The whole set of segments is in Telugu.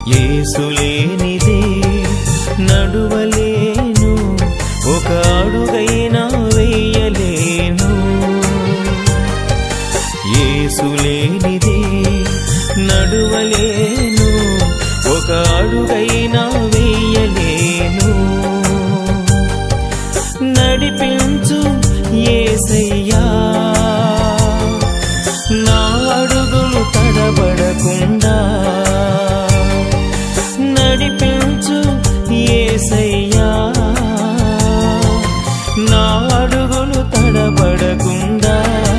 ఏసులేనిదే నడువలేను ఒక అడుగైనా వెయ్యలేను ఏసులేనిదే నడువలేను ఒక అడుగైనా వెయ్యలేను నడిపించు ఏసయ్యా నా అడుగులు తడబడకుండా నడిపించు ఏసయ్యా నా అడుగులు తడబడకుండా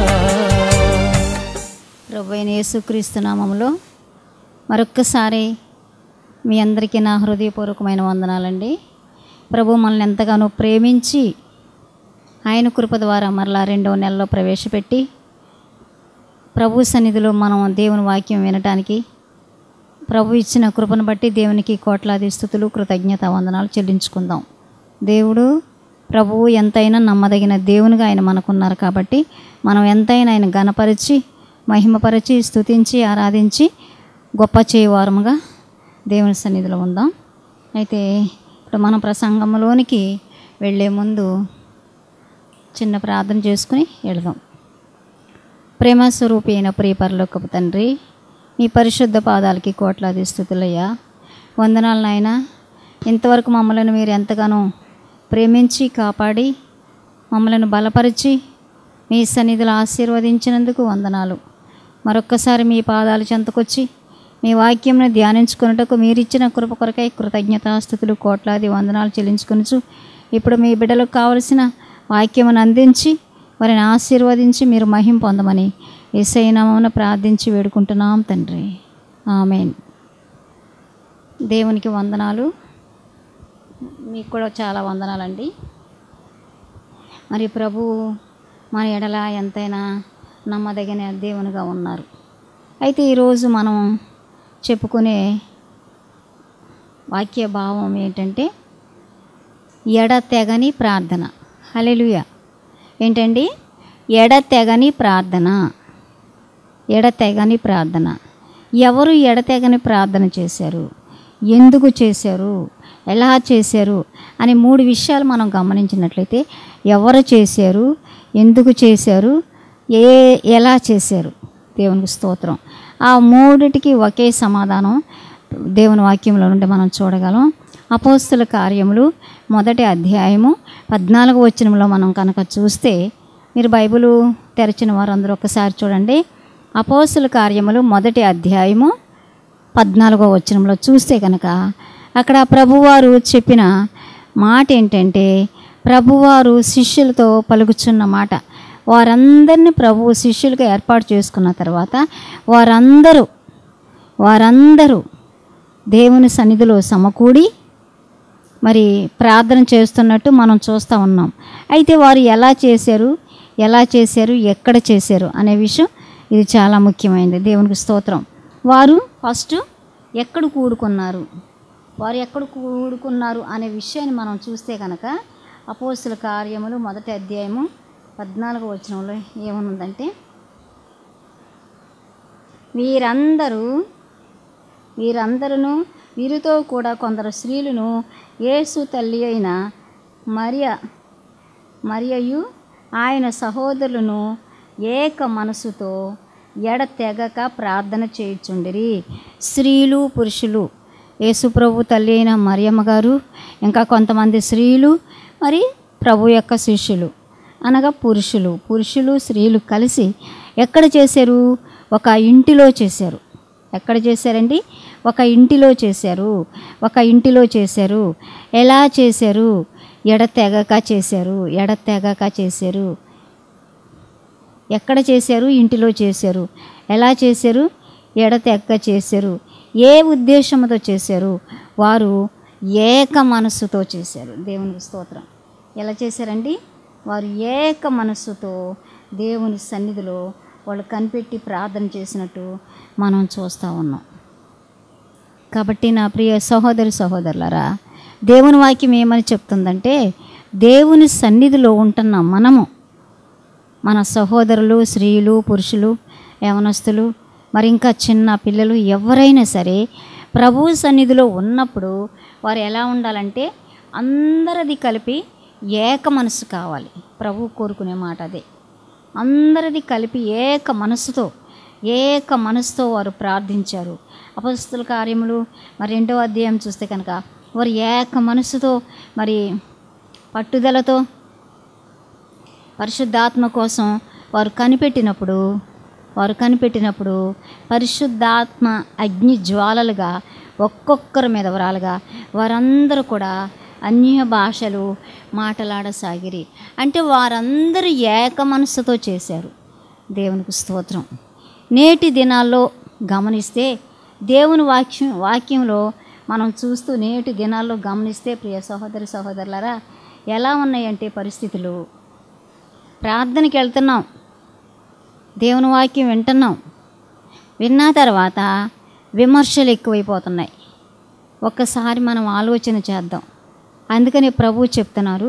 ప్రభు అయిన యేసుక్రీస్తు నామములో మరొక్కసారి మీ అందరికీ నా హృదయపూర్వకమైన వందనాలండి ప్రభు మనల్ని ఎంతగానో ప్రేమించి ఆయన కృప ద్వారా మరలా రెండవ నెలలో ప్రవేశపెట్టి ప్రభు సన్నిధిలో మనం దేవుని వాక్యం వినటానికి ప్రభు ఇచ్చిన కృపను బట్టి దేవునికి కోట్లాది స్థుతులు కృతజ్ఞత వందనాలు చెల్లించుకుందాం దేవుడు ప్రభువు ఎంతైనా నమ్మదగిన దేవునిగా ఆయన మనకున్నారు కాబట్టి మనం ఎంతైనా ఆయన గణపరిచి మహిమపరిచి స్తుతించి ఆరాధించి గొప్ప చేయవారముగా దేవుని సన్నిధిలో ఉందాం అయితే ఇప్పుడు మన ప్రసంగంలోనికి వెళ్ళే ముందు చిన్న ప్రార్థన చేసుకుని వెళదాం ప్రేమ స్వరూపి అయిన ప్రియపరలోకపు తండ్రి మీ పరిశుద్ధ పాదాలకి కోట్లాది స్థుతులయ్యా వందనాలు నాయన ఇంతవరకు మమ్మల్ని మీరు ఎంతగానో ప్రేమించి కాపాడి మమ్మల్ని బలపరిచి మీ సన్నిధిలో ఆశీర్వదించినందుకు వందనాలు మరొక్కసారి మీ పాదాలు చెంతకొచ్చి మీ వాక్యంను ధ్యానించుకున్నటకు మీరిచ్చిన కృప కొరకై కృతజ్ఞతాస్థుతులు కోట్లాది వందనాలు చెల్లించుకొనుచు ఇప్పుడు మీ బిడ్డలకు కావలసిన వాక్యమును అందించి వారిని ఆశీర్వదించి మీరు మహిం పొందమని ఏసైనామమున ప్రార్థించి వేడుకుంటున్నాం తండ్రి ఆమెన్ దేవునికి వందనాలు మీకు కూడా చాలా వందనాలండి మరి ప్రభు మన ఎడల ఎంతైనా నమ్మదగిన దేవునిగా ఉన్నారు అయితే ఈరోజు మనం చెప్పుకునే వాక్య భావం ఏంటంటే ఎడతెగని ప్రార్థన హలెలుయ ఏంటండి ఎడతెగని ప్రార్థన ఎడతెగని ప్రార్థన ఎవరు ఎడతెగని ప్రార్థన చేశారు ఎందుకు చేశారు ఎలా చేశారు అనే మూడు విషయాలు మనం గమనించినట్లయితే ఎవరు చేశారు ఎందుకు చేశారు ఏ ఎలా చేశారు దేవునికి స్తోత్రం ఆ మూడిటికి ఒకే సమాధానం దేవుని వాక్యంలో నుండి మనం చూడగలం అపోస్తుల కార్యములు మొదటి అధ్యాయము పద్నాలుగు వచనంలో మనం కనుక చూస్తే మీరు బైబిల్ తెరిచిన వారందరూ ఒకసారి చూడండి అపోస్తుల కార్యములు మొదటి అధ్యాయము పద్నాలుగో వచనంలో చూస్తే కనుక అక్కడ ప్రభువారు చెప్పిన మాట ఏంటంటే ప్రభువారు శిష్యులతో పలుకుచున్న మాట వారందరినీ ప్రభువు శిష్యులుగా ఏర్పాటు చేసుకున్న తర్వాత వారందరూ వారందరూ దేవుని సన్నిధిలో సమకూడి మరి ప్రార్థన చేస్తున్నట్టు మనం చూస్తూ ఉన్నాం అయితే వారు ఎలా చేశారు ఎలా చేశారు ఎక్కడ చేశారు అనే విషయం ఇది చాలా ముఖ్యమైనది దేవునికి స్తోత్రం వారు ఫస్ట్ ఎక్కడ కూడుకున్నారు వారు ఎక్కడ కూడుకున్నారు అనే విషయాన్ని మనం చూస్తే కనుక అపోస్తుల కార్యములు మొదటి అధ్యాయము పద్నాలుగు వచనంలో ఏమనుందంటే వీరందరూ వీరందరూ వీరితో కూడా కొందరు స్త్రీలను యేసు తల్లి అయిన మరియ మరియయు ఆయన సహోదరులను ఏక మనసుతో ఎడతెగక ప్రార్థన చేయుచుండిరి స్త్రీలు పురుషులు యేసుప్రభు తల్లి అయిన మరియమ్మ గారు ఇంకా కొంతమంది స్త్రీలు మరి ప్రభు యొక్క శిష్యులు అనగా పురుషులు పురుషులు స్త్రీలు కలిసి ఎక్కడ చేశారు ఒక ఇంటిలో చేశారు ఎక్కడ చేశారండి ఒక ఇంటిలో చేశారు ఒక ఇంటిలో చేశారు ఎలా చేశారు ఎడతెగక చేశారు ఎడతెగక చేశారు ఎక్కడ చేశారు ఇంటిలో చేశారు ఎలా చేశారు ఎడతెగక చేశారు ఏ ఉద్దేశంతో చేశారు వారు ఏక మనస్సుతో చేశారు దేవునికి స్తోత్రం ఎలా చేశారండి వారు ఏక మనస్సుతో దేవుని సన్నిధిలో వాళ్ళు కనిపెట్టి ప్రార్థన చేసినట్టు మనం చూస్తూ ఉన్నాం కాబట్టి నా ప్రియ సహోదరి సహోదరులారా దేవుని వాక్యం ఏమని చెప్తుందంటే దేవుని సన్నిధిలో ఉంటున్న మనము మన సహోదరులు స్త్రీలు పురుషులు యవనస్తులు మరి ఇంకా చిన్న పిల్లలు ఎవరైనా సరే ప్రభు సన్నిధిలో ఉన్నప్పుడు వారు ఎలా ఉండాలంటే అందరిది కలిపి ఏక మనసు కావాలి ప్రభు కోరుకునే మాట అదే అందరిది కలిపి ఏక మనసుతో ఏక మనసుతో వారు ప్రార్థించారు అపస్తుల కార్యములు మరి రెండో అధ్యాయం చూస్తే కనుక వారు ఏక మనసుతో మరి పట్టుదలతో పరిశుద్ధాత్మ కోసం వారు కనిపెట్టినప్పుడు వారు కనిపెట్టినప్పుడు పరిశుద్ధాత్మ అగ్ని జ్వాలలుగా ఒక్కొక్కరి మీద వరాలుగా వారందరూ కూడా అన్య భాషలు మాటలాడసాగిరి అంటే వారందరూ ఏక మనస్సుతో చేశారు దేవునికి స్తోత్రం నేటి దినాల్లో గమనిస్తే దేవుని వాక్యం వాక్యంలో మనం చూస్తూ నేటి దినాల్లో గమనిస్తే ప్రియ సహోదరి సహోదరులారా ఎలా ఉన్నాయంటే పరిస్థితులు ప్రార్థనకి వెళ్తున్నాం దేవుని వాక్యం వింటున్నాం విన్న తర్వాత విమర్శలు ఎక్కువైపోతున్నాయి ఒక్కసారి మనం ఆలోచన చేద్దాం అందుకని ప్రభు చెప్తున్నారు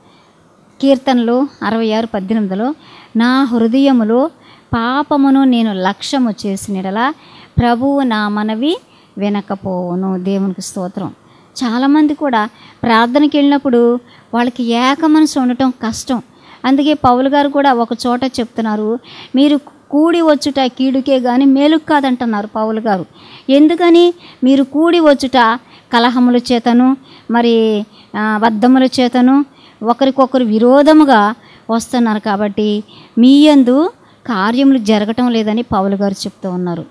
కీర్తనలు అరవై ఆరు పద్దెనిమిదిలో నా హృదయములో పాపమును నేను లక్ష్యము చేసినడలా ప్రభువు నా మనవి వినకపోవును దేవునికి స్తోత్రం చాలామంది కూడా ప్రార్థనకి వెళ్ళినప్పుడు వాళ్ళకి ఏక మనసు ఉండటం కష్టం అందుకే పౌలు గారు కూడా ఒక చోట చెప్తున్నారు మీరు కూడి వచ్చుట కీడుకే కానీ మేలుకు కాదంటున్నారు పౌలు గారు ఎందుకని మీరు కూడి వచ్చుట కలహముల చేతను మరి ఆ, బద్ధముల చేతను ఒకరికొకరు విరోధముగా వస్తున్నారు కాబట్టి మీ యందు కార్యములు జరగటం లేదని పౌలు గారు చెప్తూ ఉన్నారు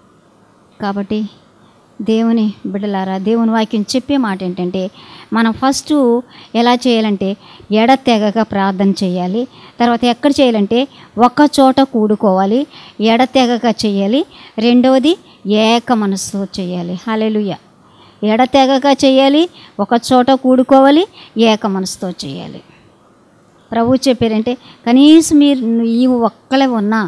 కాబట్టి దేవుని బిడ్డలారా దేవుని వాక్యం చెప్పే మాట ఏంటంటే మనం ఫస్ట్ ఎలా చేయాలంటే ఎడతెగక ప్రార్థన చేయాలి తర్వాత ఎక్కడ చేయాలంటే ఒక చోట కూడుకోవాలి ఎడతెగక చేయాలి రెండవది ఏక మనసుతో చేయాలి హలెలుయ ఎడతెగక చేయాలి ఒక చోట కూడుకోవాలి ఏక మనసుతో చేయాలి ప్రభు చెప్పారంటే కనీసం మీరు ఈ ఒక్కలే ఉన్నా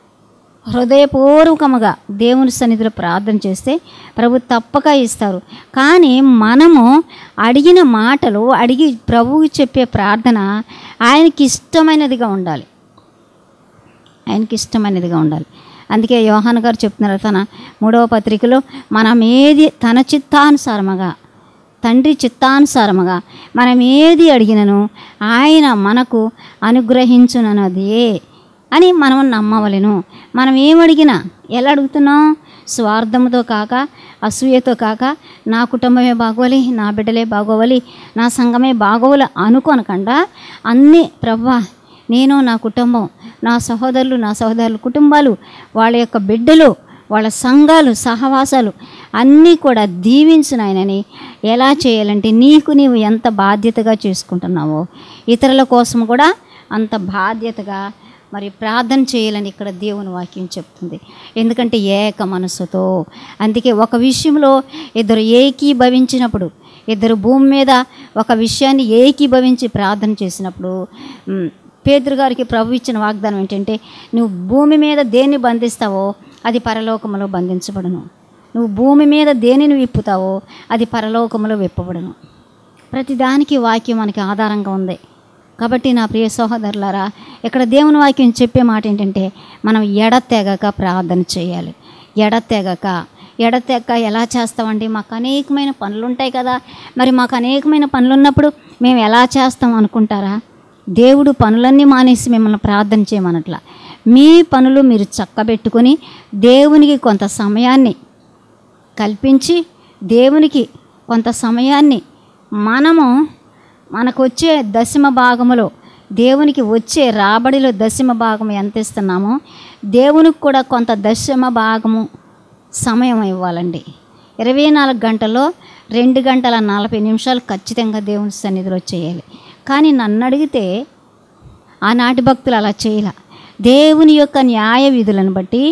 హృదయపూర్వకముగా దేవుని సన్నిధిలో ప్రార్థన చేస్తే ప్రభు తప్పక ఇస్తారు కానీ మనము అడిగిన మాటలు అడిగి ప్రభువు చెప్పే ప్రార్థన ఆయనకి ఇష్టమైనదిగా ఉండాలి ఆయనకి ఇష్టమైనదిగా ఉండాలి అందుకే యోహాన్ గారు చెప్తున్నారు తన మూడవ పత్రికలో మనం ఏది తన చిత్తానుసారముగా తండ్రి చిత్తానుసారముగా మనం ఏది అడిగినను ఆయన మనకు అనుగ్రహించునన్నదే అని మనం నమ్మవలెను మనం ఏమడిగినా ఎలా అడుగుతున్నాం స్వార్థముతో కాక అసూయతో కాక నా కుటుంబమే బాగోవాలి నా బిడ్డలే బాగోవాలి నా సంఘమే బాగోవాలి అనుకోనకుండా అన్నీ ప్రభా నేను నా కుటుంబం నా సహోదరులు నా సహోదరుల కుటుంబాలు వాళ్ళ యొక్క బిడ్డలు వాళ్ళ సంఘాలు సహవాసాలు అన్నీ కూడా దీవించునాయనని ఎలా చేయాలంటే నీకు నీవు ఎంత బాధ్యతగా చేసుకుంటున్నావో ఇతరుల కోసం కూడా అంత బాధ్యతగా మరి ప్రార్థన చేయాలని ఇక్కడ దేవుని వాక్యం చెప్తుంది ఎందుకంటే ఏక మనసుతో అందుకే ఒక విషయంలో ఇద్దరు ఏకీభవించినప్పుడు ఇద్దరు భూమి మీద ఒక విషయాన్ని ఏకీభవించి ప్రార్థన చేసినప్పుడు మ్, పేదరు గారికి ప్రభు ఇచ్చిన వాగ్దానం ఏంటంటే నువ్వు భూమి మీద దేన్ని బంధిస్తావో అది పరలోకములో బంధించబడును నువ్వు భూమి మీద దేనిని విప్పుతావో అది పరలోకములో విప్పబడును ప్రతిదానికి వాక్యం మనకి ఆధారంగా ఉంది కాబట్టి నా ప్రియ సహోదరులారా ఇక్కడ దేవుని వాక్యం చెప్పే మాట ఏంటంటే మనం ఎడతెగక ప్రార్థన చేయాలి ఎడతెగక ఎడతెగక ఎలా చేస్తామండి మాకు అనేకమైన పనులు ఉంటాయి కదా మరి మాకు అనేకమైన పనులు ఉన్నప్పుడు మేము ఎలా చేస్తాం అనుకుంటారా దేవుడు పనులన్నీ మానేసి మిమ్మల్ని ప్రార్థన చేయమనట్ల మీ పనులు మీరు చక్కబెట్టుకొని దేవునికి కొంత సమయాన్ని కల్పించి దేవునికి కొంత సమయాన్ని మనము మనకు వచ్చే దశమ భాగములో దేవునికి వచ్చే రాబడిలో దశమ భాగం ఎంత ఇస్తున్నామో దేవునికి కూడా కొంత దశమ భాగము సమయం ఇవ్వాలండి ఇరవై నాలుగు గంటల్లో రెండు గంటల నలభై నిమిషాలు ఖచ్చితంగా దేవుని సన్నిధిలో చేయాలి కానీ నన్ను అడిగితే ఆనాటి భక్తులు అలా చేయలే దేవుని యొక్క న్యాయ విధులను బట్టి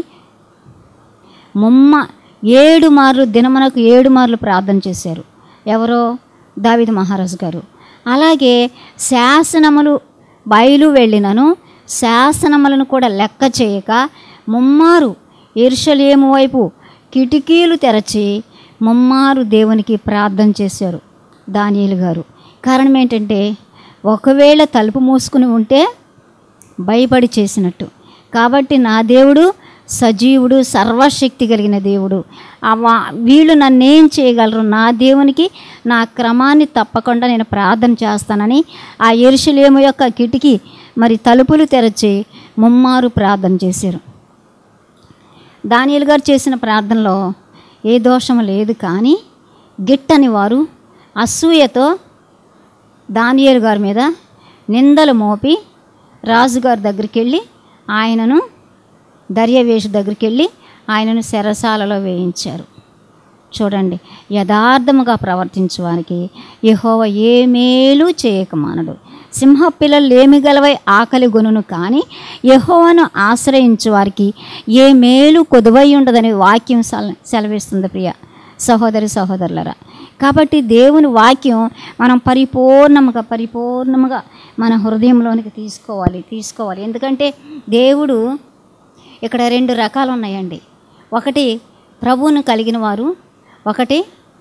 ముమ్మ ఏడు మార్లు దినమునకు ఏడు మార్లు ప్రార్థన చేశారు ఎవరో దావిద మహారాజు గారు అలాగే శాసనములు బయలు వెళ్ళినను శాసనములను కూడా లెక్క చేయక ముమ్మారు ఎరుషలేము వైపు కిటికీలు తెరచి ముమ్మారు దేవునికి ప్రార్థన చేశారు దానియేలు గారు కారణం ఏంటంటే ఒకవేళ తలుపు మూసుకుని ఉంటే భయపడి చేసినట్టు కాబట్టి నా దేవుడు సజీవుడు సర్వశక్తి కలిగిన దేవుడు ఆ వా- వీళ్ళు నన్నేం చేయగలరు నా దేవునికి నా క్రమాన్ని తప్పకుండా నేను ప్రార్థన చేస్తానని ఆ ఎరుషులేము యొక్క కిటికీ మరి తలుపులు తెరచి ముమ్మారు ప్రార్థన చేశారు దానియలు గారు చేసిన ప్రార్థనలో ఏ దోషము లేదు కానీ గిట్టని వారు అసూయతో దానియేలు గారి మీద నిందలు మోపి రాజుగారి దగ్గరికి వెళ్ళి ఆయనను దర్యవేషు దగ్గరికి వెళ్ళి ఆయనను సెరసాలలో వేయించారు చూడండి యథార్థముగా ప్రవర్తించు వారికి యెహోవా ఏ మేలు చేయక మానడు సింహ పిల్లలు లేమి గలవై ఆకలి గొనును కానీ యెహోవాను ఆశ్రయించు వారికి ఏ మేలు కొదువై ఉండదని వాక్యం సెల సెలవిస్తుంది ప్రియ సహోదరి సహోదరులరా కాబట్టి దేవుని వాక్యం మనం పరిపూర్ణముగా పరిపూర్ణముగా మన హృదయంలోనికి తీసుకోవాలి తీసుకోవాలి ఎందుకంటే దేవుడు ఇక్కడ రెండు రకాలు ఉన్నాయండి ఒకటి ప్రభువును కలిగిన వారు ఒకటి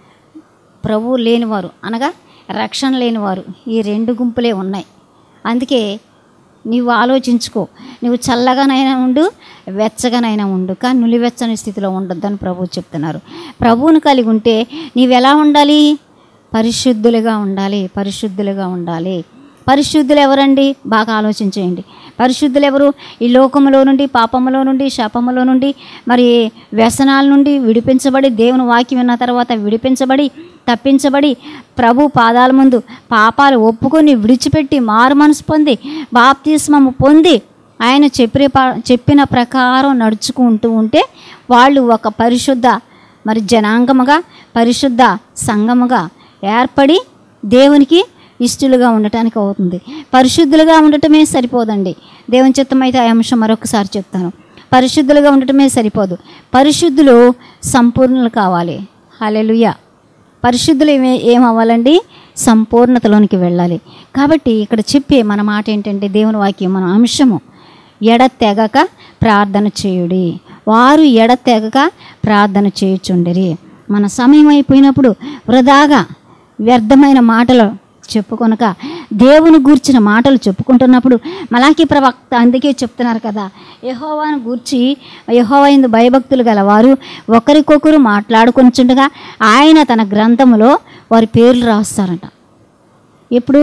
ప్రభువు లేనివారు అనగా రక్షణ లేనివారు ఈ రెండు గుంపులే ఉన్నాయి అందుకే నీవు ఆలోచించుకో నువ్వు చల్లగానైనా ఉండు వెచ్చగానైనా ఉండు కానీ నులివెచ్చని స్థితిలో ఉండొద్దని ప్రభువు చెప్తున్నారు ప్రభువును కలిగి ఉంటే నీవు ఎలా ఉండాలి పరిశుద్ధులుగా ఉండాలి పరిశుద్ధులుగా ఉండాలి పరిశుద్ధులు ఎవరండి బాగా ఆలోచించేయండి పరిశుద్ధులు ఎవరు ఈ లోకములో నుండి పాపములో నుండి శాపములో నుండి మరి వ్యసనాల నుండి విడిపించబడి దేవుని వాక్యం విన్న తర్వాత విడిపించబడి తప్పించబడి ప్రభు పాదాల ముందు పాపాలు ఒప్పుకొని విడిచిపెట్టి మారు మనసు పొంది బాప్తిస్మము పొంది ఆయన చెప్పిన ప- చెప్పిన ప్రకారం నడుచుకుంటూ ఉంటే వాళ్ళు ఒక పరిశుద్ధ మరి జనాంగముగా పరిశుద్ధ సంఘముగా ఏర్పడి దేవునికి ఇష్టలుగా ఉండటానికి అవుతుంది పరిశుద్ధులుగా ఉండటమే సరిపోదండి దేవుని చిత్తం అయితే ఆ అంశం మరొకసారి చెప్తాను పరిశుద్ధులుగా ఉండటమే సరిపోదు పరిశుద్ధులు సంపూర్ణులు కావాలి హల్లెలూయా పరిశుద్ధులు ఏమే ఏమవ్వాలండి సంపూర్ణతలోనికి వెళ్ళాలి కాబట్టి ఇక్కడ చెప్పే మన మాట ఏంటంటే దేవుని వాక్యం మన అంశము ఎడతెగక ప్రార్థన చేయుడి వారు ఎడతెగక ప్రార్థన చేయుచుండిరి మన సమయం అయిపోయినప్పుడు వృధాగా వ్యర్థమైన మాటలు చెప్పుకొనక దేవుని గూర్చిన మాటలు చెప్పుకుంటున్నప్పుడు మలాకి ప్రవక్త అందుకే చెప్తున్నారు కదా యహోవాను గూర్చి యహోవా ఇందు భయభక్తులు గలవారు ఒకరికొకరు మాట్లాడుకొనిచుండగా ఆయన తన గ్రంథములో వారి పేర్లు రాస్తారంట ఇప్పుడు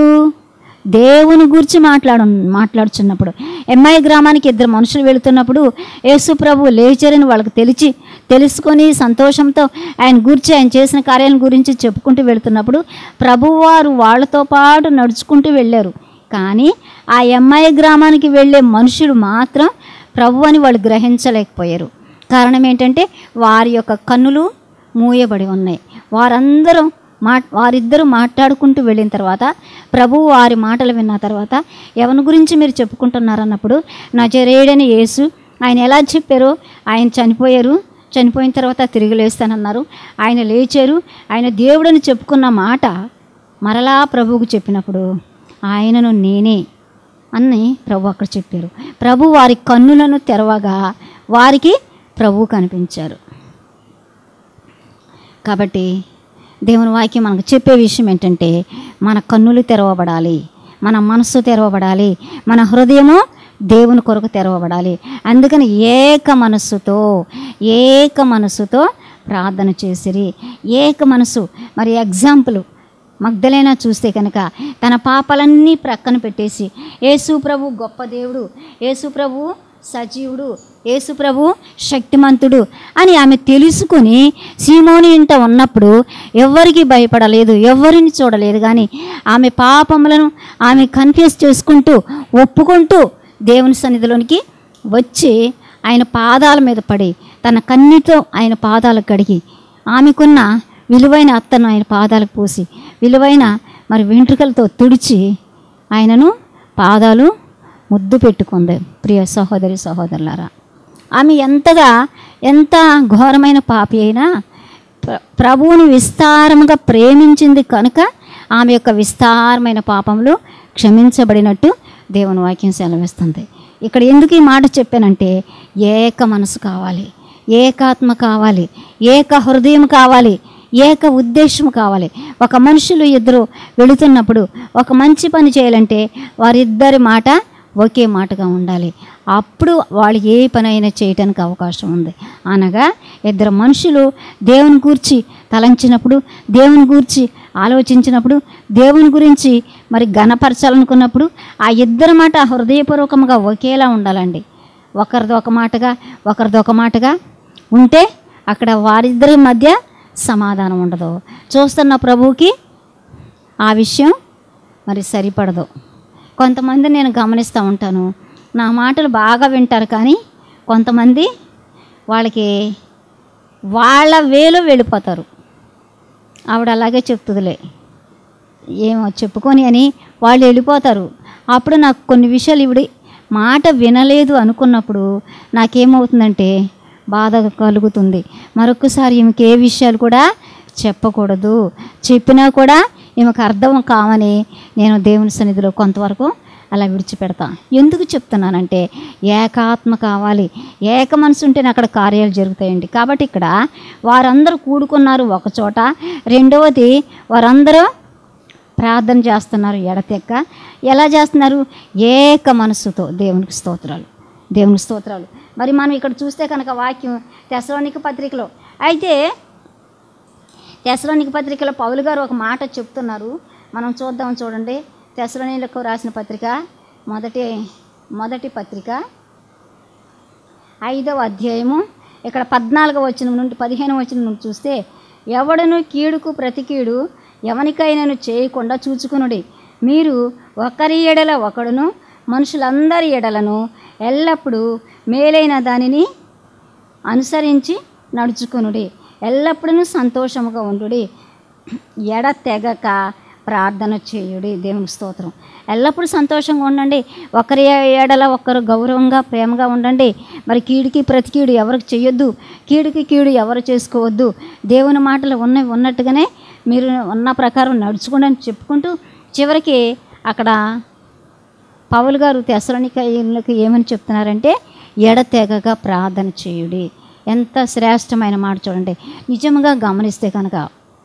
దేవుని గురించి మాట్లాడు మాట్లాడుచున్నప్పుడు ఎంఐ గ్రామానికి ఇద్దరు మనుషులు వెళుతున్నప్పుడు యేసు ప్రభు లేచారని వాళ్ళకి తెలిసి తెలుసుకొని సంతోషంతో ఆయన గురించి ఆయన చేసిన కార్యాల గురించి చెప్పుకుంటూ వెళుతున్నప్పుడు ప్రభువారు వాళ్ళతో పాటు నడుచుకుంటూ వెళ్ళారు కానీ ఆ ఎంఐ గ్రామానికి వెళ్ళే మనుషులు మాత్రం ప్రభు అని వాళ్ళు గ్రహించలేకపోయారు కారణం ఏంటంటే వారి యొక్క కన్నులు మూయబడి ఉన్నాయి వారందరూ మా వారిద్దరూ మాట్లాడుకుంటూ వెళ్ళిన తర్వాత ప్రభువు వారి మాటలు విన్న తర్వాత ఎవరి గురించి మీరు చెప్పుకుంటున్నారన్నప్పుడు నా జరేడని యేసు ఆయన ఎలా చెప్పారో ఆయన చనిపోయారు చనిపోయిన తర్వాత తిరిగి లేస్తానన్నారు ఆయన లేచారు ఆయన దేవుడని చెప్పుకున్న మాట మరలా ప్రభువుకు చెప్పినప్పుడు ఆయనను నేనే అని ప్రభు అక్కడ చెప్పారు ప్రభు వారి కన్నులను తెరవగా వారికి ప్రభు కనిపించారు కాబట్టి దేవుని వాక్యం మనకు చెప్పే విషయం ఏంటంటే మన కన్నులు తెరవబడాలి మన మనస్సు తెరవబడాలి మన హృదయము దేవుని కొరకు తెరవబడాలి అందుకని ఏక మనస్సుతో ఏక మనస్సుతో ప్రార్థన చేసిరి ఏక మనసు మరి ఎగ్జాంపుల్ మగ్ధలైనా చూస్తే కనుక తన పాపలన్నీ ప్రక్కన పెట్టేసి యేసు ప్రభు గొప్ప దేవుడు యేసు ప్రభు సజీవుడు యేసు ప్రభు శక్తిమంతుడు అని ఆమె తెలుసుకొని సీమోని ఇంట ఉన్నప్పుడు ఎవ్వరికి భయపడలేదు ఎవరిని చూడలేదు కానీ ఆమె పాపములను ఆమె కన్ఫ్యూస్ చేసుకుంటూ ఒప్పుకుంటూ దేవుని సన్నిధిలోనికి వచ్చి ఆయన పాదాల మీద పడి తన కన్నీతో ఆయన పాదాలు కడిగి ఆమెకున్న విలువైన అత్తను ఆయన పాదాలకు పూసి విలువైన మరి వెంట్రుకలతో తుడిచి ఆయనను పాదాలు ముద్దు పెట్టుకుంది ప్రియ సహోదరి సహోదరులారా ఆమె ఎంతగా ఎంత ఘోరమైన పాపి అయినా ప్ర- ప్రభువుని విస్తారముగా ప్రేమించింది కనుక ఆమె యొక్క విస్తారమైన పాపములు క్షమించబడినట్టు దేవుని వాక్యం సెలవిస్తుంది ఇక్కడ ఎందుకు ఈ మాట చెప్పానంటే ఏక మనసు కావాలి ఏకాత్మ కావాలి ఏక హృదయం కావాలి ఏక ఉద్దేశం కావాలి ఒక మనుషులు ఇద్దరు వెళుతున్నప్పుడు ఒక మంచి పని చేయాలంటే వారిద్దరి మాట ఒకే మాటగా ఉండాలి అప్పుడు వాళ్ళు ఏ పనైనా చేయటానికి అవకాశం ఉంది అనగా ఇద్దరు మనుషులు దేవుని గూర్చి తలంచినప్పుడు దేవుని గూర్చి ఆలోచించినప్పుడు దేవుని గురించి మరి ఘనపరచాలనుకున్నప్పుడు ఆ ఇద్దరి మాట హృదయపూర్వకంగా ఒకేలా ఉండాలండి ఒకరిది ఒక మాటగా ఒకరిది ఒక మాటగా ఉంటే అక్కడ వారిద్దరి మధ్య సమాధానం ఉండదు చూస్తున్న ప్రభువుకి ఆ విషయం మరి సరిపడదు కొంతమంది నేను గమనిస్తూ ఉంటాను నా మాటలు బాగా వింటారు కానీ కొంతమంది వాళ్ళకి వాళ్ళ వేలో వెళ్ళిపోతారు ఆవిడ అలాగే చెప్తుందిలే ఏమో చెప్పుకొని అని వాళ్ళు వెళ్ళిపోతారు అప్పుడు నాకు కొన్ని విషయాలు ఇవిడి మాట వినలేదు అనుకున్నప్పుడు నాకేమవుతుందంటే బాధ కలుగుతుంది మరొకసారి ఈమెకి ఏ విషయాలు కూడా చెప్పకూడదు చెప్పినా కూడా ఈమెకు అర్థం కావని నేను దేవుని సన్నిధిలో కొంతవరకు అలా విడిచిపెడతా ఎందుకు చెప్తున్నానంటే ఏకాత్మ కావాలి ఏక మనసు ఉంటేనే అక్కడ కార్యాలు జరుగుతాయండి కాబట్టి ఇక్కడ వారందరూ కూడుకున్నారు ఒక చోట రెండవది వారందరూ ప్రార్థన చేస్తున్నారు ఎడతెక్క ఎలా చేస్తున్నారు ఏక మనస్సుతో దేవునికి స్తోత్రాలు దేవునికి స్తోత్రాలు మరి మనం ఇక్కడ చూస్తే కనుక వాక్యం తెసలోనిక పత్రికలో అయితే తెసలోనిక పత్రికలో పౌలు గారు ఒక మాట చెప్తున్నారు మనం చూద్దాం చూడండి తెసలోనిలకు రాసిన పత్రిక మొదటి మొదటి పత్రిక ఐదవ అధ్యాయము ఇక్కడ పద్నాలుగవ వచనం నుండి పదిహేను వచనం నుండి చూస్తే ఎవడను కీడుకు ప్రతి కీడు ఎవనికైనాను చేయకుండా చూచుకునుడి మీరు ఒకరి ఎడల ఒకడును మనుషులందరి ఎడలను ఎల్లప్పుడూ మేలైన దానిని అనుసరించి నడుచుకునుడి ఎల్లప్పుడూ సంతోషముగా ఉండుడి ఎడ తెగక ప్రార్థన చేయుడి దేవుని స్తోత్రం ఎల్లప్పుడూ సంతోషంగా ఉండండి ఒకరి ఏడల ఒకరు గౌరవంగా ప్రేమగా ఉండండి మరి కీడుకి ప్రతి కీడు ఎవరికి చేయొద్దు కీడుకి కీడు ఎవరు చేసుకోవద్దు దేవుని మాటలు ఉన్నవి ఉన్నట్టుగానే మీరు ఉన్న ప్రకారం నడుచుకోండి అని చెప్పుకుంటూ చివరికి అక్కడ పౌలు గారు తెసలోనికలకు ఏమని చెప్తున్నారంటే ఎడతెగగా ప్రార్థన చేయుడి ఎంత శ్రేష్టమైన మాట చూడండి నిజంగా గమనిస్తే కనుక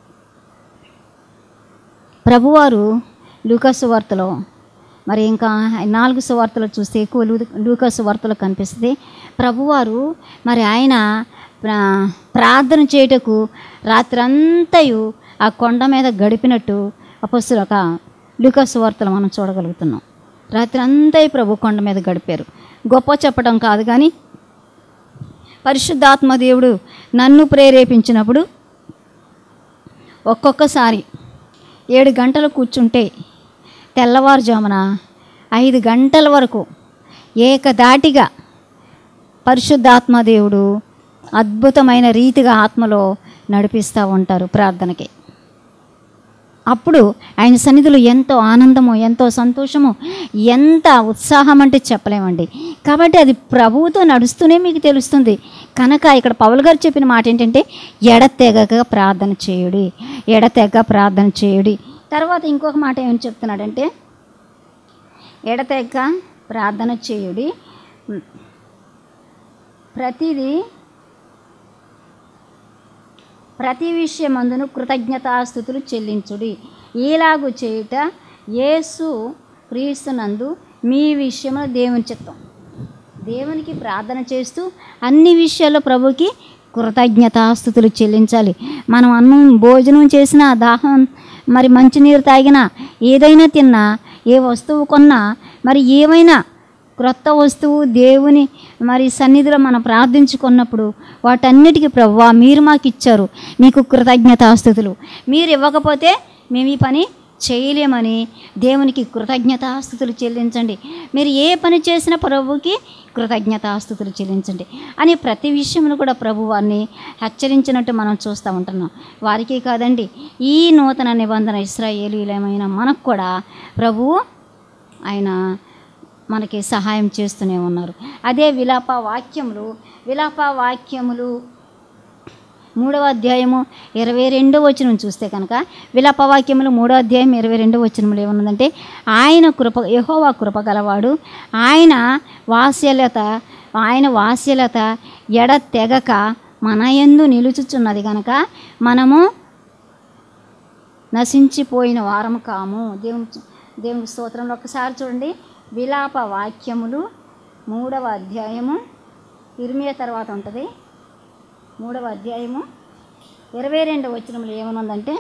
ప్రభువారు లూకాసు వార్తలో మరి ఇంకా నాలుగు సువార్తలు చూస్తే ఎక్కువ లూ లూకాసు వార్తలో కనిపిస్తుంది ప్రభువారు మరి ఆయన ప్రా- ప్రార్థన చేయుటకు రాత్రంతయు ఆ కొండ మీద గడిపినట్టు అపస్తులు ఒక లూకాసు వార్తలు మనం చూడగలుగుతున్నాం రాత్రి అంతయు ప్రభు కొండ మీద గడిపారు గొప్ప చెప్పడం కాదు కానీ పరిశుద్ధాత్మ దేవుడు నన్ను ప్రేరేపించినప్పుడు ఒక్కొక్కసారి ఏడు గంటలు కూర్చుంటే తెల్లవారుజామున ఐదు గంటల వరకు ఏకదాటిగా పరిశుద్ధాత్మ దేవుడు అద్భుతమైన రీతిగా ఆత్మలో నడిపిస్తూ ఉంటారు ప్రార్థనకి అప్పుడు ఆయన సన్నిధిలో ఎంతో ఆనందము ఎంతో సంతోషము ఎంత ఉత్సాహం అంటే చెప్పలేమండి కాబట్టి అది ప్రభువుతో నడుస్తూనే మీకు తెలుస్తుంది కనుక ఇక్కడ పౌల్ గారు చెప్పిన మాట ఏంటంటే ఎడతెగక ప్రార్థన చేయుడి ఎడతెగ ప్రార్థన చేయుడి తర్వాత ఇంకొక మాట ఏమని చెప్తున్నాడంటే ఎడతెగ ప్రార్థన చేయుడి ప్రతిదీ ప్రతి విషయమందును కృతజ్ఞతాస్థుతులు చెల్లించుడి ఈలాగు చేయుట యేసు క్రీస్తునందు మీ విషయంలో దేవుని చిత్తం దేవునికి ప్రార్థన చేస్తూ అన్ని విషయాల్లో ప్రభుకి కృతజ్ఞతాస్థుతులు చెల్లించాలి మనం అన్నం భోజనం చేసినా దాహం మరి మంచినీరు తాగినా ఏదైనా తిన్నా ఏ వస్తువు కొన్నా మరి ఏమైనా క్రొత్త వస్తువు దేవుని మరి సన్నిధిలో మనం ప్రార్థించుకున్నప్పుడు వాటన్నిటికీ ప్రభువా మీరు మాకు ఇచ్చారు మీకు కృతజ్ఞతాస్థుతులు మీరు ఇవ్వకపోతే మేము ఈ పని చేయలేమని దేవునికి కృతజ్ఞతాస్థుతులు చెల్లించండి మీరు ఏ పని చేసినా ప్రభువుకి కృతజ్ఞతాస్థుతులు చెల్లించండి అని ప్రతి విషయంలో కూడా ప్రభు వారిని హెచ్చరించినట్టు మనం చూస్తూ ఉంటున్నాం వారికి కాదండి ఈ నూతన నిబంధన ఇస్రాయేలీలమైన మనకు కూడా ప్రభువు ఆయన మనకి సహాయం చేస్తూనే ఉన్నారు అదే విలాప వాక్యములు విలాప వాక్యములు మూడవ అధ్యాయము ఇరవై రెండో వచనం చూస్తే కనుక విలాప వాక్యములు మూడో అధ్యాయం ఇరవై రెండో వచనంలో ఏమున్నదంటే ఆయన కృప యహోవా కృప గలవాడు ఆయన వాస్యలత ఆయన వాస్యలత ఎడ తెగక మన యందు నిలుచుచున్నది కనుక మనము నశించిపోయిన వారము కాము దేవుని దేవుని స్తోత్రంలో ఒకసారి చూడండి విలాప వాక్యములు మూడవ అధ్యాయము ఇరిమియ తర్వాత ఉంటుంది మూడవ అధ్యాయము ఇరవై రెండు వచనంలో ఏమనుందంటే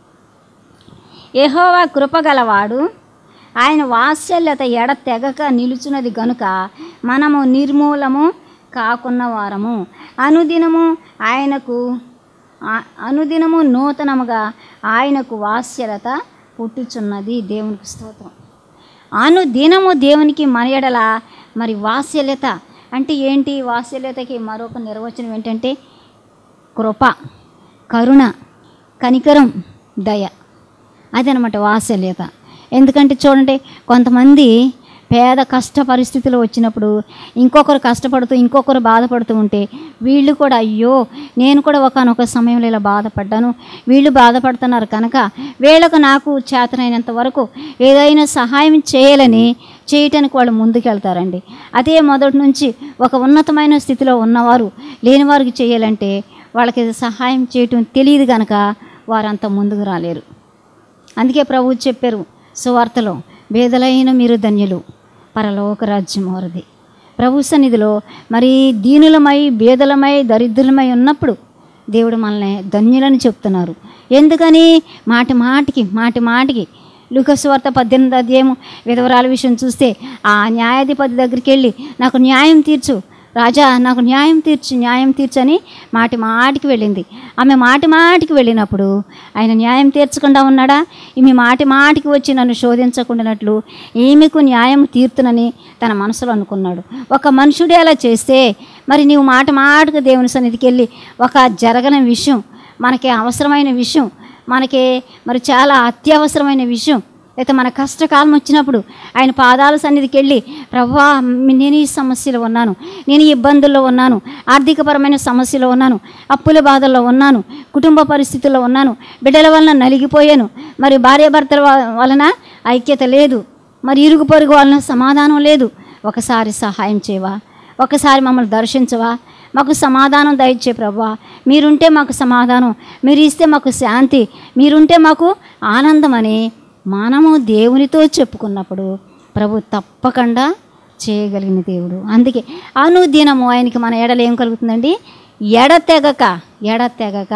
యెహోవా కృపగలవాడు ఆయన వాత్సల్యత ఎడ తెగక నిలుచున్నది గనుక మనము నిర్మూలము కాకున్న వారము అనుదినము ఆయనకు ఆ- అనుదినము నూతనముగా ఆయనకు వాత్సల్యత పుట్టుచున్నది దేవునికి స్తోత్రం అనుదినము దేవునికి మన ఎడల మరి వాత్సల్యత అంటే ఏంటి వాత్సల్యతకి మరొక నిర్వచనం ఏంటంటే కృప కరుణ కనికరం దయ అదనమాట వాత్సల్యత ఎందుకంటే చూడండి కొంతమంది పేద కష్ట పరిస్థితులు వచ్చినప్పుడు ఇంకొకరు కష్టపడుతూ ఇంకొకరు బాధపడుతూ ఉంటే వీళ్ళు కూడా అయ్యో నేను కూడా ఒకనొక సమయంలో ఇలా బాధపడ్డాను వీళ్ళు బాధపడుతున్నారు కనుక వీళ్ళకు నాకు చేతనైనంత వరకు ఏదైనా సహాయం చేయాలని చేయటానికి వాళ్ళు ముందుకెళ్తారండి అదే మొదటి నుంచి ఒక ఉన్నతమైన స్థితిలో ఉన్నవారు లేని వారికి చేయాలంటే వాళ్ళకి సహాయం చేయటం తెలియదు కనుక వారంత ముందుకు రాలేరు అందుకే ప్రభువు చెప్పారు సువార్తలో పేదలైన మీరు ధన్యులు పరలోక రాజ్యం వారిది ప్రభు సన్నిధిలో మరి దీనులమై బేదలమై దరిద్రులమై ఉన్నప్పుడు దేవుడు మనల్ని ధన్యులని చెప్తున్నారు ఎందుకని మాటి మాటికి మాటి మాటికి లూకస్వార్త పద్దెనిమిది అధ్యాయము విధవరాల విషయం చూస్తే ఆ న్యాయాధిపతి దగ్గరికి వెళ్ళి నాకు న్యాయం తీర్చు రాజా నాకు న్యాయం తీర్చు న్యాయం తీర్చని మాటి మాటికి వెళ్ళింది ఆమె మాటి మాటికి వెళ్ళినప్పుడు ఆయన న్యాయం తీర్చకుండా ఉన్నాడా ఈమె మాటి మాటికి వచ్చి నన్ను శోధించకుండానట్లు ఈమెకు న్యాయం తీర్తునని తన మనసులో అనుకున్నాడు ఒక మనుషుడే అలా చేస్తే మరి నీవు మాట మాటకు దేవుని సన్నిధికి వెళ్ళి ఒక జరగని విషయం మనకి అవసరమైన విషయం మనకి మరి చాలా అత్యవసరమైన విషయం అయితే మన కష్టకాలం వచ్చినప్పుడు ఆయన పాదాల సన్నిధికి వెళ్ళి ప్రవ్వా నేను ఈ సమస్యలో ఉన్నాను నేను ఈ ఇబ్బందుల్లో ఉన్నాను ఆర్థికపరమైన సమస్యలో ఉన్నాను అప్పుల బాధల్లో ఉన్నాను కుటుంబ పరిస్థితుల్లో ఉన్నాను బిడ్డల వలన నలిగిపోయాను మరి భార్యాభర్తల వ- వలన ఐక్యత లేదు మరి ఇరుగు పొరుగు వలన సమాధానం లేదు ఒకసారి సహాయం చేయవా ఒకసారి మమ్మల్ని దర్శించవా మాకు సమాధానం దయచే ప్రభా మీరుంటే మాకు సమాధానం మీరు ఇస్తే మాకు శాంతి మీరుంటే మాకు ఆనందమని మనము దేవునితో చెప్పుకున్నప్పుడు ప్రభు తప్పకుండా చేయగలిగిన దేవుడు అందుకే అనుదినము ఆయనకి మన ఎడలు ఏం కలుగుతుందండి ఎడతెగక ఎడతెగక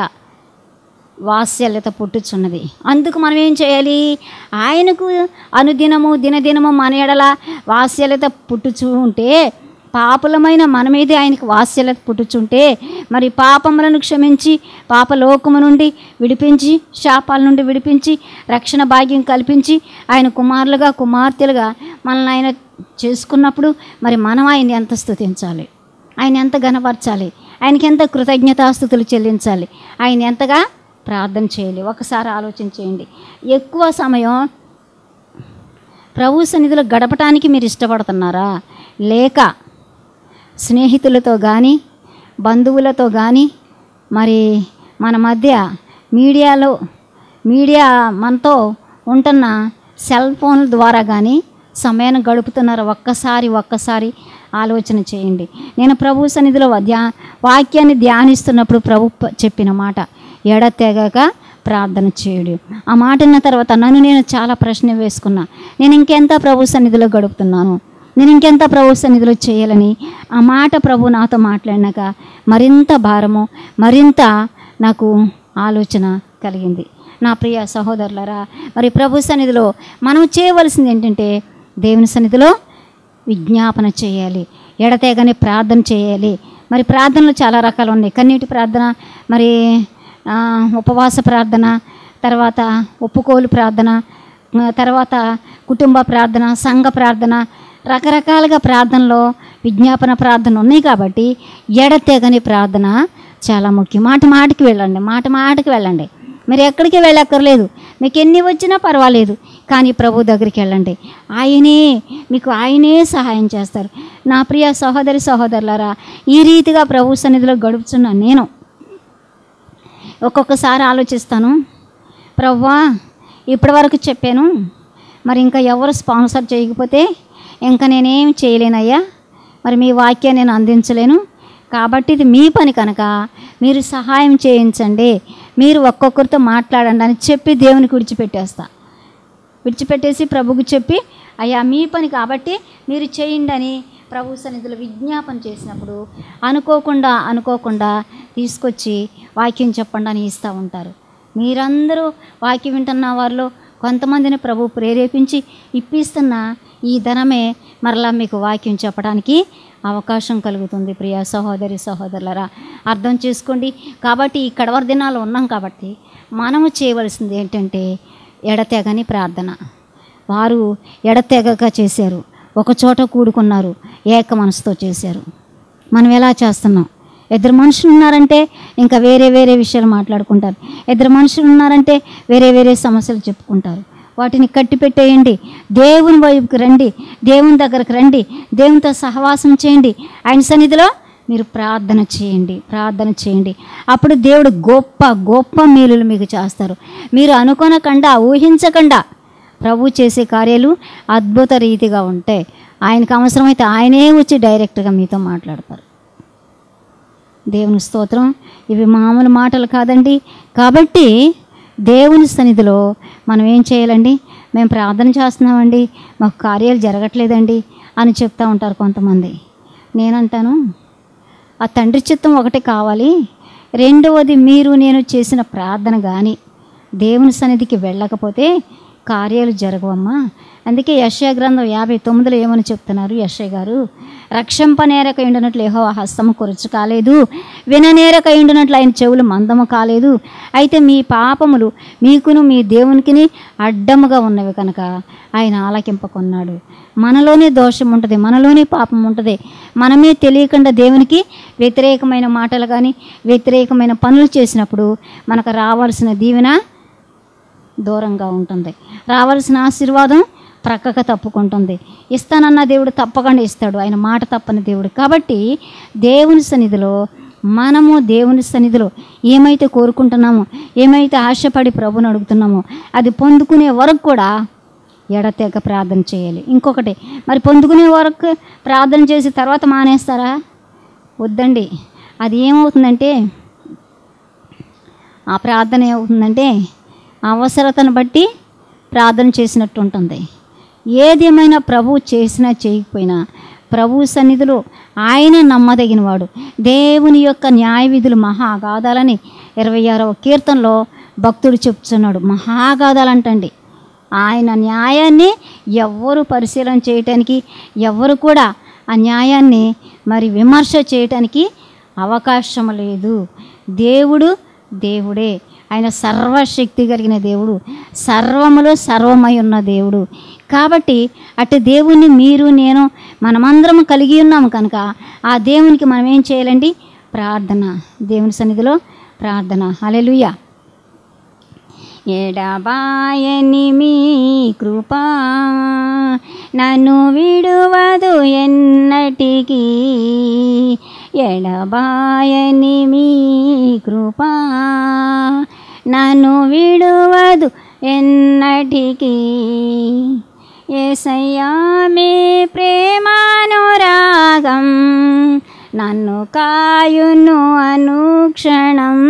వాత్సల్యత పుట్టుచున్నది అందుకు మనం ఏం చేయాలి ఆయనకు అనుదినము దినదినము మన ఎడల వాత్సల్యత పుట్టుచూ ఉంటే పాపులమైన మన మీదే ఆయనకు వాత్సల్యత పుట్టుచుంటే మరి పాపములను క్షమించి పాపలోకము నుండి విడిపించి శాపాల నుండి విడిపించి రక్షణ భాగ్యం కల్పించి ఆయన కుమారులుగా కుమార్తెలుగా మనల్ని ఆయన చేసుకున్నప్పుడు మరి మనం ఆయన ఎంత స్తుతించాలి ఆయన ఎంత గనపరచాలి ఆయనకి ఎంత కృతజ్ఞతాస్థుతులు చెల్లించాలి ఆయన ఎంతగా ప్రార్థన చేయాలి ఒకసారి ఆలోచన చేయండి ఎక్కువ సమయం ప్రభు సన్నిధిలో గడపటానికి మీరు ఇష్టపడుతున్నారా లేక స్నేహితులతో కానీ బంధువులతో కానీ మరి మన మధ్య మీడియాలో మీడియా మనతో ఉంటున్న సెల్ ఫోన్ల ద్వారా కానీ సమయాన్ని గడుపుతున్నారు ఒక్కసారి ఒక్కసారి ఆలోచన చేయండి నేను ప్రభు సన్నిధిలో ధ్యా వాక్యాన్ని ధ్యానిస్తున్నప్పుడు ప్రభు ప- చెప్పిన మాట ఎడతెగక ప్రార్థన చేయుడు ఆ మాట విన్న తర్వాత నన్ను నేను చాలా ప్రశ్న వేసుకున్నా నేను ఇంకెంత ప్రభు సన్నిధిలో గడుపుతున్నాను నేను ఇంకెంత ప్రభు సన్నిధిలో చేయాలని ఆ మాట ప్రభు నాతో మాట్లాడినాక మరింత భారము మరింత నాకు ఆలోచన కలిగింది నా ప్రియ సహోదరులరా మరి ప్రభు సన్నిధిలో మనం చేయవలసింది ఏంటంటే దేవుని సన్నిధిలో విజ్ఞాపన చేయాలి ఎడతెగని ప్రార్థన చేయాలి మరి ప్రార్థనలు చాలా రకాలు ఉన్నాయి కన్నీటి ప్రార్థన మరి ఆ, ఉపవాస ప్రార్థన తర్వాత ఒప్పుకోలు ప్రార్థన ఆ, తర్వాత కుటుంబ ప్రార్థన సంఘ ప్రార్థన రకరకాలుగా ప్రార్థనలో విజ్ఞాపన ప్రార్థన ఉన్నాయి కాబట్టి ఎడతెగని ప్రార్థన చాలా ముఖ్యం మాట మాటకి వెళ్ళండి మాట మాటకి వెళ్ళండి మీరు ఎక్కడికి వెళ్ళక్కర్లేదు మీకు ఎన్ని వచ్చినా పర్వాలేదు కానీ ప్రభు దగ్గరికి వెళ్ళండి ఆయనే మీకు ఆయనే సహాయం చేస్తారు నా ప్రియ సహోదరి సహోదరులారా ఈ రీతిగా ప్రభు సన్నిధిలో గడుపుతున్న నేను ఒక్కొక్కసారి ఆలోచిస్తాను ప్రవ్వా ఇప్పటి వరకు చెప్పాను మరి ఇంకా ఎవరు స్పాన్సర్ చేయకపోతే ఇంకా నేనేం చేయలేనయ్యా మరి మీ వాక్యాన్ని నేను అందించలేను కాబట్టి ఇది మీ పని కనుక మీరు సహాయం చేయించండి మీరు ఒక్కొక్కరితో మాట్లాడండి అని చెప్పి దేవునికి విడిచిపెట్టేస్తా విడిచిపెట్టేసి ప్రభుకు చెప్పి అయ్యా మీ పని కాబట్టి మీరు చేయండి అని ప్రభు సన్నిధిలో విజ్ఞాపన చేసినప్పుడు అనుకోకుండా అనుకోకుండా తీసుకొచ్చి వాక్యం చెప్పండి అని ఇస్తూ ఉంటారు మీరందరూ వాక్యం వింటున్న వారిలో కొంతమందిని ప్రభు ప్రేరేపించి ఇప్పిస్తున్న ఈ ధనమే మరలా మీకు వాక్యం చెప్పడానికి అవకాశం కలుగుతుంది ప్రియ సహోదరి సహోదరులరా అర్థం చేసుకోండి కాబట్టి ఈ కడవర దినాలు ఉన్నాం కాబట్టి మనము చేయవలసింది ఏంటంటే ఎడతెగని ప్రార్థన వారు ఎడతెగక చేశారు ఒక చోట కూడుకున్నారు ఏక మనసుతో చేశారు మనం ఎలా చేస్తున్నాం ఇద్దరు మనుషులు ఉన్నారంటే ఇంకా వేరే వేరే విషయాలు మాట్లాడుకుంటారు ఇద్దరు మనుషులు ఉన్నారంటే వేరే వేరే సమస్యలు చెప్పుకుంటారు వాటిని కట్టిపెట్టేయండి దేవుని వైపుకి రండి దేవుని దగ్గరకు రండి దేవునితో సహవాసం చేయండి ఆయన సన్నిధిలో మీరు ప్రార్థన చేయండి ప్రార్థన చేయండి అప్పుడు దేవుడు గొప్ప గొప్ప మేలులు మీకు చేస్తారు మీరు అనుకోనకుండా ఊహించకుండా ప్రభు చేసే కార్యాలు అద్భుత రీతిగా ఉంటాయి ఆయనకు అవసరమైతే ఆయనే వచ్చి డైరెక్ట్గా మీతో మాట్లాడతారు దేవుని స్తోత్రం ఇవి మామూలు మాటలు కాదండి కాబట్టి దేవుని సన్నిధిలో మనం ఏం చేయాలండి మేము ప్రార్థన చేస్తున్నామండి మాకు కార్యాలు జరగట్లేదండి అని చెప్తా ఉంటారు కొంతమంది నేనంటాను ఆ తండ్రి చిత్తం ఒకటి కావాలి రెండవది మీరు నేను చేసిన ప్రార్థన కానీ దేవుని సన్నిధికి వెళ్ళకపోతే కార్యాలు జరగవమ్మా అందుకే యశ్యా గ్రంథం యాభై తొమ్మిదిలో ఏమని చెప్తున్నారు యశ్య గారు రక్షంపనేరక ఉండినట్లు ఏహో హస్తము కొరచు కాలేదు విననేరక ఉండినట్లు ఆయన చెవులు మందము కాలేదు అయితే మీ పాపములు మీకును మీ దేవునికిని అడ్డముగా ఉన్నవి కనుక ఆయన ఆలకింపకొన్నాడు మనలోనే దోషం ఉంటుంది మనలోనే పాపం ఉంటుంది మనమే తెలియకుండా దేవునికి వ్యతిరేకమైన మాటలు కానీ వ్యతిరేకమైన పనులు చేసినప్పుడు మనకు రావాల్సిన దీవెన దూరంగా ఉంటుంది రావాల్సిన ఆశీర్వాదం ప్రక్కగా తప్పుకుంటుంది ఇస్తానన్న దేవుడు తప్పకుండా ఇస్తాడు ఆయన మాట తప్పని దేవుడు కాబట్టి దేవుని సన్నిధిలో మనము దేవుని సన్నిధిలో ఏమైతే కోరుకుంటున్నామో ఏమైతే ఆశపడి ప్రభుని అడుగుతున్నామో అది పొందుకునే వరకు కూడా ఎడతెగ ప్రార్థన చేయాలి ఇంకొకటి మరి పొందుకునే వరకు ప్రార్థన చేసి తర్వాత మానేస్తారా వద్దండి అది ఏమవుతుందంటే ఆ ప్రార్థన ఏమవుతుందంటే అవసరతను బట్టి ప్రార్థన చేసినట్టు ఉంటుంది ఏది ఏమైనా ప్రభువు చేసినా చేయకపోయినా ప్రభు సన్నిధిలో ఆయన నమ్మదగినవాడు దేవుని యొక్క న్యాయ విధులు మహా అగాధాలని ఇరవై ఆరవ కీర్తనలో భక్తుడు చెప్తున్నాడు మహాగాధాలంటండి ఆయన న్యాయాన్ని ఎవ్వరు పరిశీలన చేయటానికి ఎవ్వరు కూడా ఆ న్యాయాన్ని మరి విమర్శ చేయటానికి అవకాశం లేదు దేవుడు దేవుడే ఆయన సర్వశక్తి కలిగిన దేవుడు సర్వములో సర్వమై ఉన్న దేవుడు కాబట్టి అటు దేవుణ్ణి మీరు నేను మనమందరం కలిగి ఉన్నాము కనుక ఆ దేవునికి మనం ఏం చేయాలండి ప్రార్థన దేవుని సన్నిధిలో ప్రార్థన హల్లెలూయా ఎడబాయని మీ కృపా నన్ను విడువదు ఎన్నటికీ ఎడబాయని మీ కృపా నన్ను విడువదు ఎన్నటికీ ఏసయ్యా మీ ప్రేమానురాగం నన్ను కాయును అనుక్షణం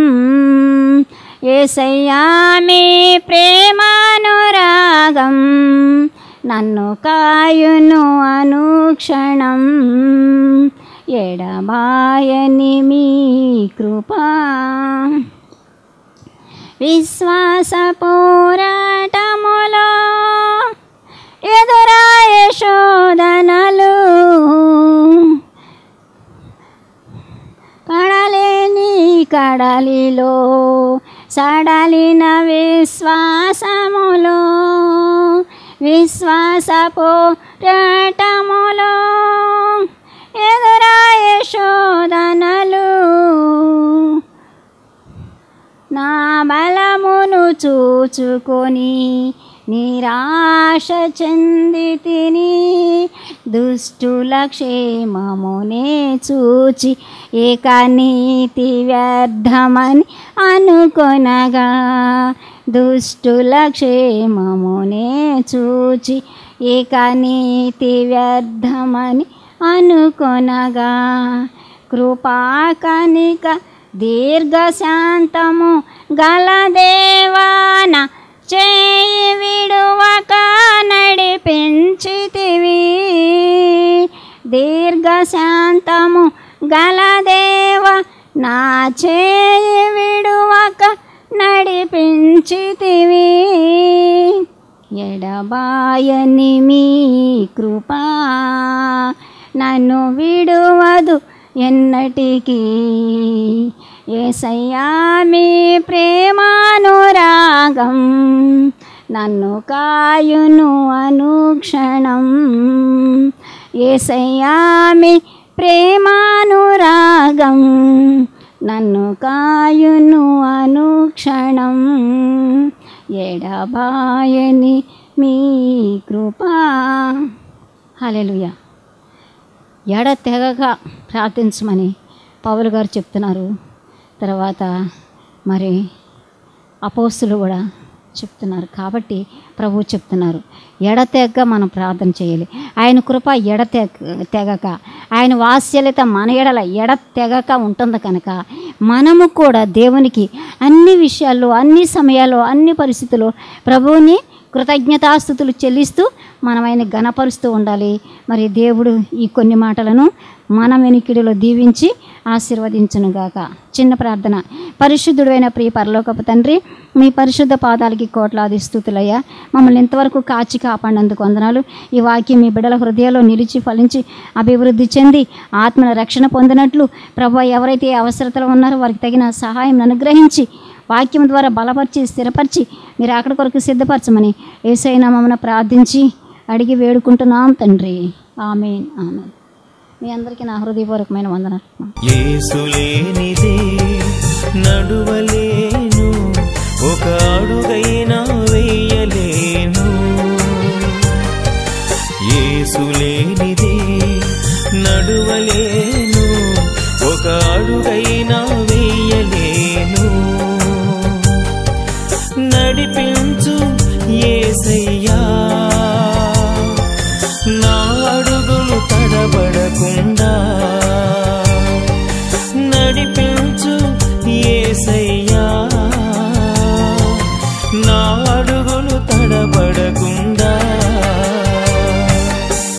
ఏసయ్యా మీ ప్రేమానురాగం నన్ను కాయును అనుక్షణం ఎడబాయని మీ కృపా విశ్వాస పోరాటములో ఎదురాయ శోధనలు కడలేని కడలిలో సడలిన విశ్వాసములో విశ్వాస పోరాటములో ఎదురాయ శోధనలు నా బలమును చూచుకొని నిరాశ చెంది తిని దుష్టుల క్షేమమునే చూచి ఏక నీతి వ్యర్థమని అనుకొనగా దుష్టుల క్షేమమునే చూచి ఏక నీతి వ్యర్థమని అనుకొనగా కృపాకనిక దీర్ఘశాంతము గల దేవాన చేయి విడువక నడిపించితివి దీర్ఘశాంతము చేయి విడువక నడిపించితివి ఎడబాయని మీ కృపా నన్ను విడువదు ఎన్నటికీ ఏసయ్యా మీ ప్రేమానురాగం నన్ను కాయును అనుక్షణం ఏసయ్యా మీ ప్రేమానురాగం నన్ను కాయును అనుక్షణం ఎడబాయని మీ కృపా హల్లెలూయా ఎడ తెగక ప్రార్థించమని పౌలు గారు చెప్తున్నారు తర్వాత మరి అపోస్తులు కూడా చెప్తున్నారు కాబట్టి ప్రభు చెప్తున్నారు ఎడతెగక మనం ప్రార్థన చేయాలి ఆయన కృప ఎడ తెగక ఆయన వాత్సల్యత మన ఎడల ఎడ తెగక ఉంటుంది కనుక మనము కూడా దేవునికి అన్ని విషయాల్లో అన్ని సమయాల్లో అన్ని పరిస్థితుల్లో ప్రభువుని కృతజ్ఞతాస్థుతులు చెల్లిస్తూ మనం ఆయన గణపరుస్తూ ఉండాలి మరి దేవుడు ఈ కొన్ని మాటలను మన వెనుకిడిలో దీవించి ఆశీర్వదించునుగాక చిన్న ప్రార్థన పరిశుద్ధుడైన ప్రియ పరలోకపు తండ్రి మీ పరిశుద్ధ పాదాలకి కోట్లాది స్థుతులయ్యా మమ్మల్ని ఇంతవరకు కాచి కాపాడినందుకు వందనాలు ఈ వాక్యం మీ బిడల హృదయాల్లో నిలిచి ఫలించి అభివృద్ధి చెంది ఆత్మల రక్షణ పొందినట్లు ప్రభు ఎవరైతే ఏ అవసరతలో ఉన్నారో వారికి తగిన సహాయం అనుగ్రహించి వాక్యం ద్వారా బలపరిచి స్థిరపరిచి మీరు అక్కడి కొరకు సిద్ధపరచమని ఏసైనా మమ్మల్ని ప్రార్థించి అడిగి వేడుకుంటున్నాం తండ్రి ఆమెన్ ఆమెన్ మీ అందరికీ నా హృదయపూర్వకమైన వందనాలు యేసులేనిదే నడువలేను ఒక అడుగైనా వేయలేను యేసులేనిదే నడువలేను ఒక అడుగైనా వేయలేను నడిపించు యేసయ్యా నా అడుగులు తడబడకుండా నడిపించు యేసయ్యా నా అడుగులు తడబడకుండా